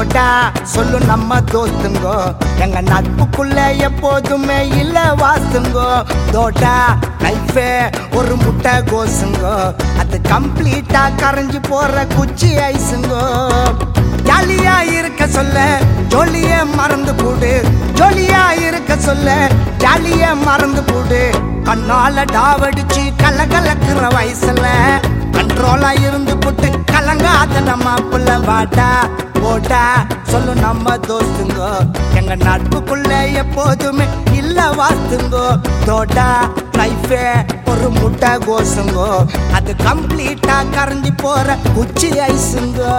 போட்டா சொல்லு நம்ம தோஸ்துங்கோ எங்க நட்புக்குள்ள எப்போதுமே இல்ல வாசுங்கோ தோட்டா லைஃபே ஒரு முட்டை கோசுங்கோ அது கம்ப்ளீட்டா கரைஞ்சு போற குச்சி ஐசுங்கோ ஜாலியா இருக்க சொல்ல ஜோலிய மறந்து போடு ஜோலியா இருக்க சொல்ல ஜாலிய மறந்து போடு கண்ணால டாவடிச்சு கல கலக்குற வயசுல கண்ட்ரோலா இருந்து புட்டு கலங்காத நம்ம புள்ள வாட்டா போட்டா சொல்லு நம்ம தோஸ்துங்கோ எங்க நட்புக்குள்ள எப்போதுமே இல்ல வாத்துங்கோ தோட்டா லைஃபே ஒரு முட்டை கோசுங்கோ அது கம்ப்ளீட்டா கரைஞ்சு போற குச்சி ஐசுங்கோ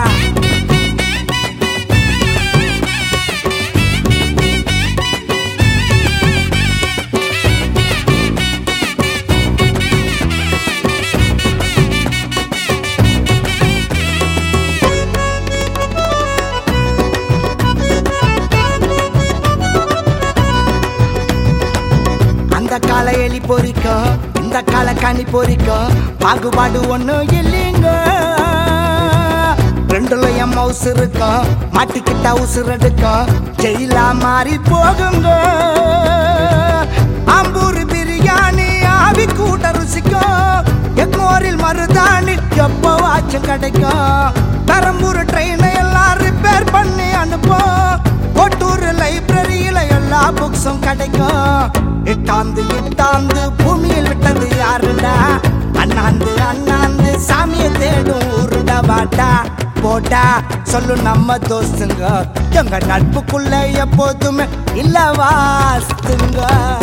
அந்த கால எலி பொறிக்கும் இந்த கால கனி பொறிக்கும் பாகுபாடு ஒண்ணும் இல்லைங்க ரெண்டுல என் மவுஸ் இருக்கும் மாட்டிக்கிட்ட உசுர் எடுக்கும் ஜெயிலா மாறி போகுங்க ஆம்பூர் பிரியாணி ஆவி கூட்ட ருசிக்கும் எக்மோரில் மருதாணி எப்பவாச்சும் கிடைக்கும் பெரம்பூர் ட்ரெயினை எல்லாம் ரிப்பேர் பண்ணி அனுப்போம் கோட்டூர் லைப்ரரியில எல்லா புக்ஸும் கிடைக்கும் இட்டாந்து இட்டாந்து பூமியில் விட்டது யாருடா அண்ணாந்து அண்ணாந்து சாமியை தேடும் ஊருடா வாட்டா போட்டா சொல்லு நம்ம தோஸ்துங்க எங்க நட்புக்குள்ள எப்போதுமே இல்ல வாஸ்துங்க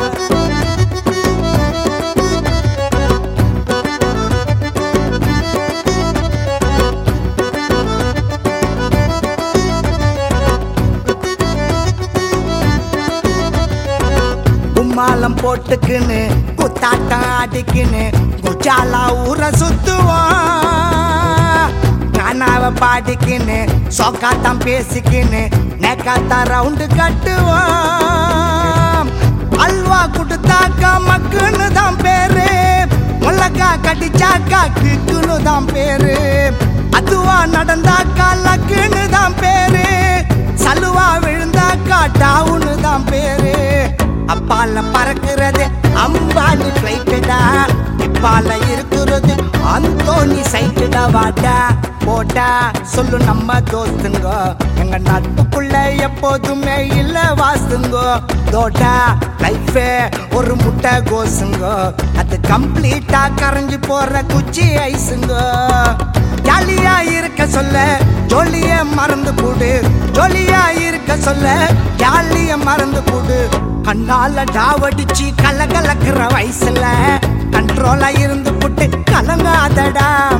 கும்மாலம் போட்டுக்கின்னு குத்தாட்டம் ஆடிக்கின்னு குச்சாலா ஊர சுத்துவான் கானாவ பாடிக்கின்னு சோக்காட்டம் பேசிக்கின்னு நெக்காத்தான் ரவுண்டு கட்டுவான் அல்வா கொடுத்தாக்கா மக்குன்னு தான் பேரு முள்ளக்கா கடிச்சாக்கா கிக்குன்னு தான் பேரு அதுவா நடந்தாக்கா லக்குன்னு தான் பேரு சலுவா விழுந்தாக்கா டவுன்னு தான் பேரு அப்பால பறக்கிறது அம்பானி ஃபிளைட்டுடா இப்பால இருக்கிறது அந்தோனி சைட்டுடா வாடா போட்டா சொல்லு நம்ம தோஸ்துங்க எங்க நட்புக்குள்ள எப்போதுமே இல்ல வாசுங்கோ தோட்டா லைஃபே ஒரு முட்டை கோசுங்கோ அது கம்ப்ளீட்டா கரைஞ்சு போற குச்சி ஐசுங்கோ ஜாலியா இருக்க சொல்ல ஜோலிய மறந்து போடு ஜோலியா இருக்க சொல்ல ஜாலிய மறந்து போடு கண்ணால டாவடிச்சு கல கலக்குற வயசுல கண்ட்ரோலா இருந்து புட்டு கலங்காதடா